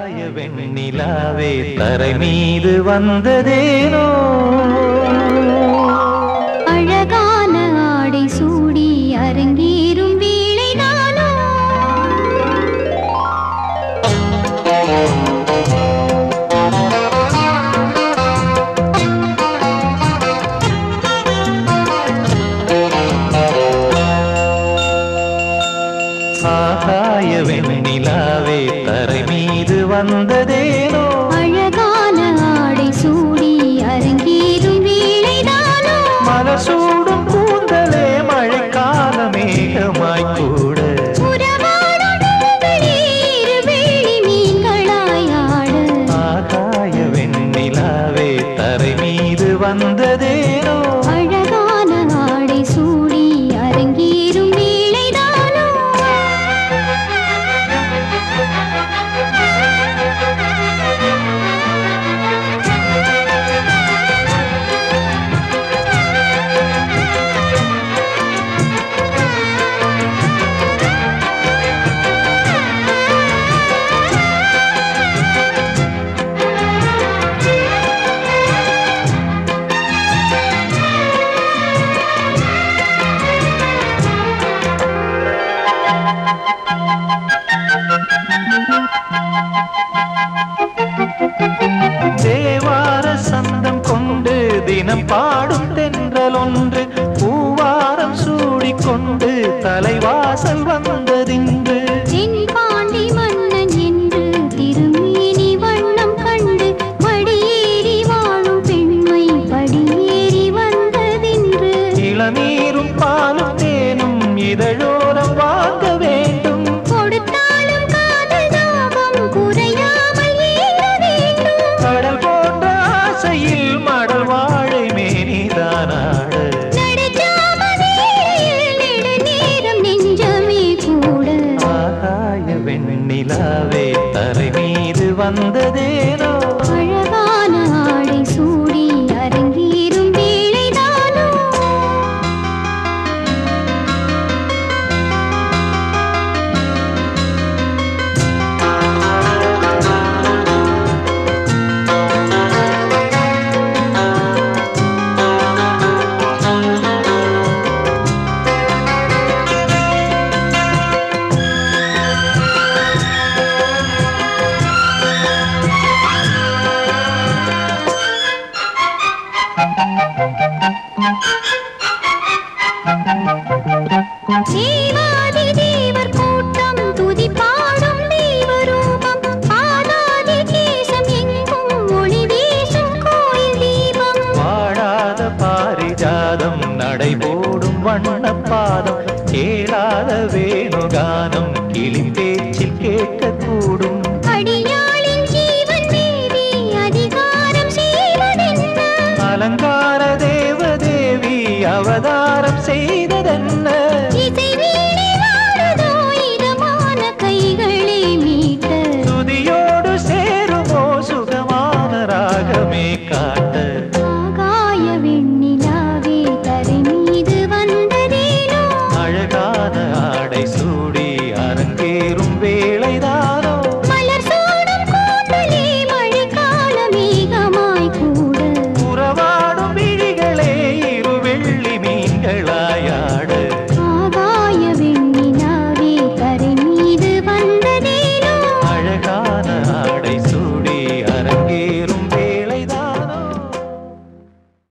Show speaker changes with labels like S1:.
S1: ஆகாய வெண்ணிலாவே தரை மீது வந்ததேனோ
S2: அழகான ஆடை சூடி அரங்கேறும் வேளைதானோ
S1: ஆகாய வெண்ணிலாவே தரை மீது வந்ததேனோ
S2: அழகான ஆடை சூடி அரங்கேறும் வேளைதானோ
S1: மலசூடும் கூந்தலே மழைக்கால மேகமாய் கூட
S2: உறவாடும் பெண்களே இருவேளி மீன்களாய் ஆட
S1: ஆகாய வெண்ணிலாவே தரை மீது வந்ததேனோ
S2: அழகான ஆடை சூடி அரங்கேறும் வேளைதானோ
S1: தேவார சந்தம் கொண்டு தினம் பாடும் தென்றல் ஒன்று பூவாரம் சூடிக்கொண்டு தலைவாசல் வந்ததின்று
S2: தென்பாண்டி மன்னன் என்று திருமேனி வண்ணம் கண்டு மடியேறி வாழும் பெண்மை படியேறி வந்ததென்று
S1: இளநீரும் பாலும் தேனும் இதழோரம் வாங்க வேண்டும்
S2: கொடுத்தாலும் காதல் தாபம் குறையாமல் ஏற வேண்டும்
S1: கடல் போன்ற ஆசையில் மடல் வாழை மேனிதானாட
S2: நடுஜாமவேளையில் நெடுநேரம் நெஞ்சமே கூட
S1: ஆகாய வெண்ணிலாவே தரை மீது வந்ததேனோ